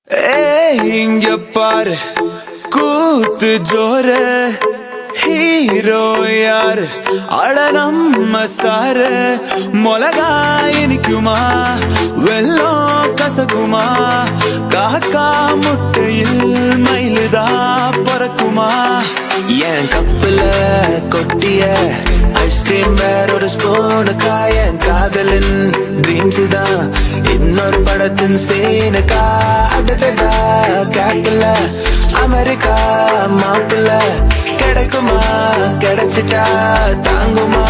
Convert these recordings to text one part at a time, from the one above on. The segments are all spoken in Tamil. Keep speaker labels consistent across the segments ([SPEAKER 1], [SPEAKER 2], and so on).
[SPEAKER 1] ஏய் இங்க பாரு கூத்து ஜோரு ஹீரோ யாரு அட நம்ம சாரு மிளகா இனிக்குமா வெள்ளம் கசக்குமா காக்கா முட்டையில் மயிலுதா பறக்குமா என் கப்புல கொட்டிய ஐஸ்கிரீம் வேற ஒரு ஸ்பூனுக்கா என் காதலின் ட்ரீம்ஸ் தான் இன்னொரு படத்தின் சீனுக்கா அடடடா கேப்பில் அமெரிக்கா மாப்பிள்ள கிடைக்குமா கிடைச்சிட்டா தாங்குமா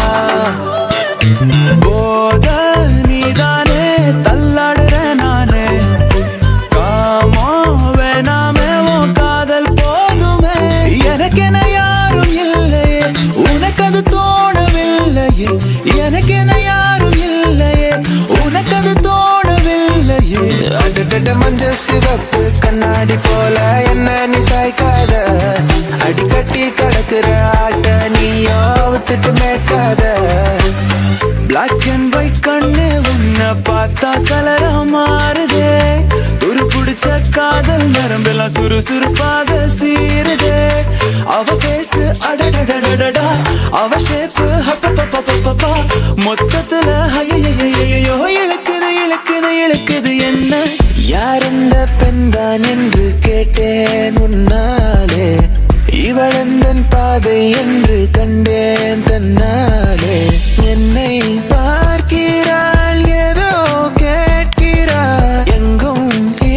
[SPEAKER 1] போத நீதானே தள்ளாடுற நானே காமோ வேணாமே உன் காதல் போதுமே எனக்கென யாரும் இல்லையே உனக்கு அது தோணவில்லையே எனக்கென யாரும் இல்லையே உனக்கு அது தோணவில்லையே அடடட மஞ்ச சிவப்பு கண்ணாடி போல என்ன நீ சாய்க்காத அடிக்கட்டி கிடக்குற ஆட்ட நீயோ வித்துட்டு மேய்க்காத பிளாக் அண்ட் ஒயிட் கண்ணு உன்னை பார்த்தா கலரா மாறுதே துரு பிடிச்ச காதல் நரம்பெல்லாம் சுறுசுறுப்பாக சீருதே அவ பேசு அடடடடடா அவ ஷேப்பு ஹப்பப்பப்பப்பப்பா மொத்தத்துல ஐயையோ இழுக்குது இழுக்குது இழுக்குது என்ன யார் இந்த பெண்தான் என்று கேட்டேன் உன்னாலே இவளந்தன் பாதை என்று கண்டேன் தன்னாலே என்னை பார்க்கிறாள் ஏதோ கேட்கிறாள் எங்கும்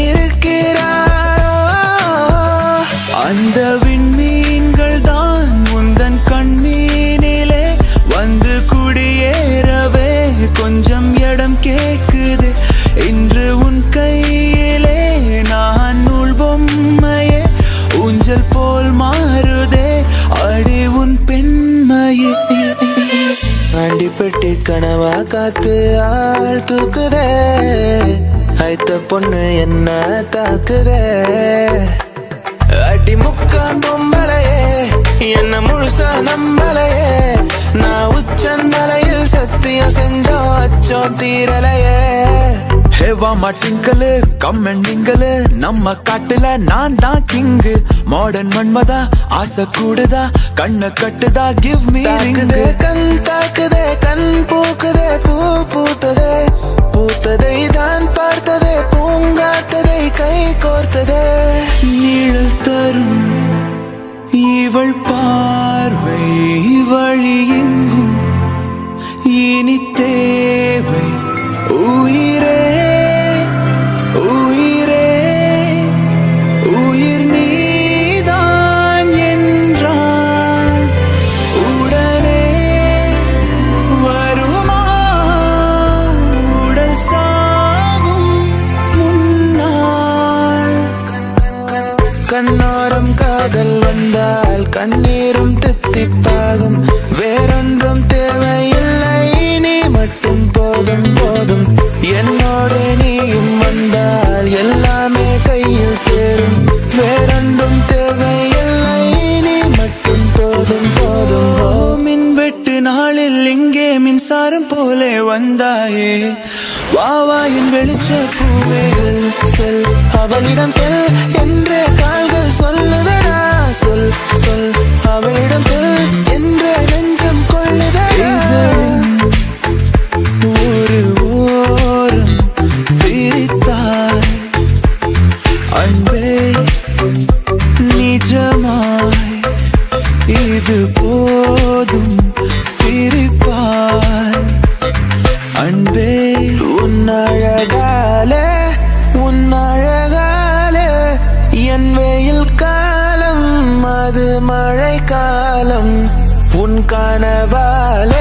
[SPEAKER 1] இருக்கிறாள் அந்த விண்மீன்கள் தான் முந்தன் கண்மீனிலே வந்து குடியேறவே கொஞ்சம் இடம் கேக்குது இன்று உன் கையிலே நான் நூல் பொம்மையே ஊஞ்சல் போல் மாறுதே அடி உன் பெண்மையே அடிப்பட்டு கனவா காத்து ஆள் தூக்குதே ஐத்த பொண்ணு என்ன தாக்குதே அடி முக்கா பொம்பளையே என்ன முழுசா நம்பலையே நான் உச்சந்தலையில் சத்தியம் செஞ்சோம் அச்சோம் தீரலையே ஹேவா மாட்டிங்கலு கம்மெண்டிங்கலு நம்ம காட்டுல நான் தான் கிங்கு மாடர்ன் மன்மதா ஆசை கூடுதா கண்ண கட்டுதா கிவ் மீ ரிங்கு கண் தாக்குதே கண் பூக்குதே பூ பூத்ததே பூத்ததை தான் பார்த்ததே பூங்காத்ததை கை கோர்த்ததே நீழல் தரும் இவள் பார்வை வழி எங்கும் இனி தேவை உயிரே உயிரே உயிர் நீதான் என்றால் உடனே வருமா உடல் சாகும் முன்னால் கண்ணோரம் காதல் வந்தால் கண்ணீரும் தித்திப்பாகும் வேறொன்றும் தேவையில்லை நீ மட்டும் போதும் போதும் என்னோடு நீயும் வந்தால் எல்லாமே கையில் சேரும் வேறொன்றும் தேவையில்லை நீ மட்டும் போதும் போதும் ஓ மின்வெட்டு நாளில் இங்கே மின்சாரம் போலே வந்தாயே வாவாயின் வெளிச்ச பூவே செல், செல் அவளிடம் செல் என்றே கால்கள் சொல்லுதடா சொல் சொல் அவளிடம் சொல் என்றே நெஞ்சம் கொள்ளுதடா ஒரு ஓரம் சிரித்தாய் அன்பே நிஜமாய் இது போதும் சிரிப்பாய் அன்பே உன்னழகாலே உன்னழகாலே என் வெயில் காலம் அது மழை காலம் உன் கனவாலே